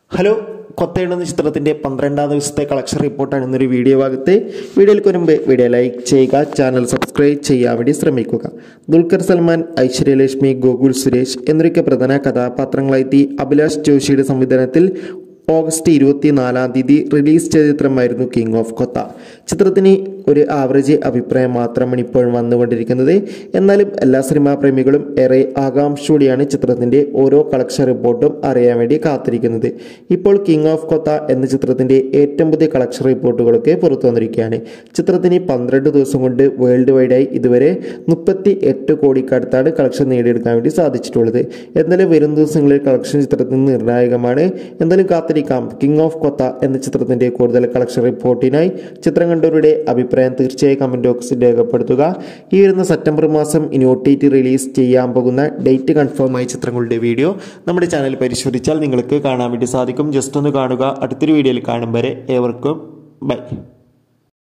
hello കൊത്തയിട എന്ന ചിത്രത്തിന്റെ പന്ത്രണ്ടാം ദിവസത്തെ കളക്ഷൻ റിപ്പോർട്ടാണ് ഇന്നൊരു വീഡിയോ ഭാഗത്ത് വീഡിയോയിലേക്ക് മുൻപ് വീഡിയോ ലൈക്ക് ചെയ്യുക ചാനൽ സബ്സ്ക്രൈബ് ചെയ്യാൻ വേണ്ടി ശ്രമിക്കുക ദുൽഖർ സൽമാൻ ഐശ്വര്യലക്ഷ്മി ഗോകുൽ സുരേഷ് എന്നൊക്കെ പ്രധാന കഥാപാത്രങ്ങളായെത്തി അഭിലാഷ് ജോഷിയുടെ സംവിധാനത്തിൽ ഓഗസ്റ്റ് ഇരുപത്തിനാലാം തീയതി റിലീസ് ചെയ്ത ചിത്രമായിരുന്നു കിങ് ഓഫ് കൊത്ത ചിത്രത്തിന് ഒരു ആവറേജ് അഭിപ്രായം മാത്രമാണ് ഇപ്പോൾ വന്നുകൊണ്ടിരിക്കുന്നത് എന്നാലും എല്ലാ സിനിമാ പ്രേമികളും ഏറെ ആകാംക്ഷയോടെയാണ് ചിത്രത്തിന്റെ ഓരോ കളക്ഷൻ റിപ്പോർട്ടും അറിയാൻ വേണ്ടി കാത്തിരിക്കുന്നത് ഇപ്പോൾ കിങ് ഓഫ് കൊത്ത എന്ന ചിത്രത്തിന്റെ ഏറ്റവും പുതിയ കളക്ഷൻ റിപ്പോർട്ടുകളൊക്കെ പുറത്തു വന്നിരിക്കുകയാണ് ചിത്രത്തിന് പന്ത്രണ്ട് ദിവസം കൊണ്ട് വേൾഡ് വൈഡായി ഇതുവരെ മുപ്പത്തി എട്ട് കോടിക്കടുത്താണ് കളക്ഷൻ നേടിയെടുക്കാൻ വേണ്ടി സാധിച്ചിട്ടുള്ളത് എന്നാലും വരും ദിവസങ്ങളിൽ കളക്ഷൻ ചിത്രത്തിന് നിർണായകമാണ് എന്തായാലും കാത്തിരിക്കാം കിങ് ഓഫ് കൊത്ത എന്ന ചിത്രത്തിന്റെ കൂടുതൽ കളക്ഷൻ റിപ്പോർട്ടിനായി ചിത്രം കണ്ടവരുടെ അഭിപ്രായം തീർച്ചയായും കമന്റ് ബോക്സിൽ രേഖപ്പെടുത്തുക ഈ വരുന്ന സെപ്റ്റംബർ മാസം ഇനി ഒ ടി ടി റിലീസ് ചെയ്യാൻ പോകുന്ന ഡേറ്റ് കൺഫേം ആയ ചിത്രങ്ങളുടെ വീഡിയോ നമ്മുടെ ചാനൽ പരിശോധിച്ചാൽ നിങ്ങൾക്ക് കാണാൻ വേണ്ടി സാധിക്കും ജസ്റ്റ് ഒന്ന് കാണുക അടുത്തൊരു വീഡിയോയിൽ കാണും വരെ ഏവർക്കും ബൈ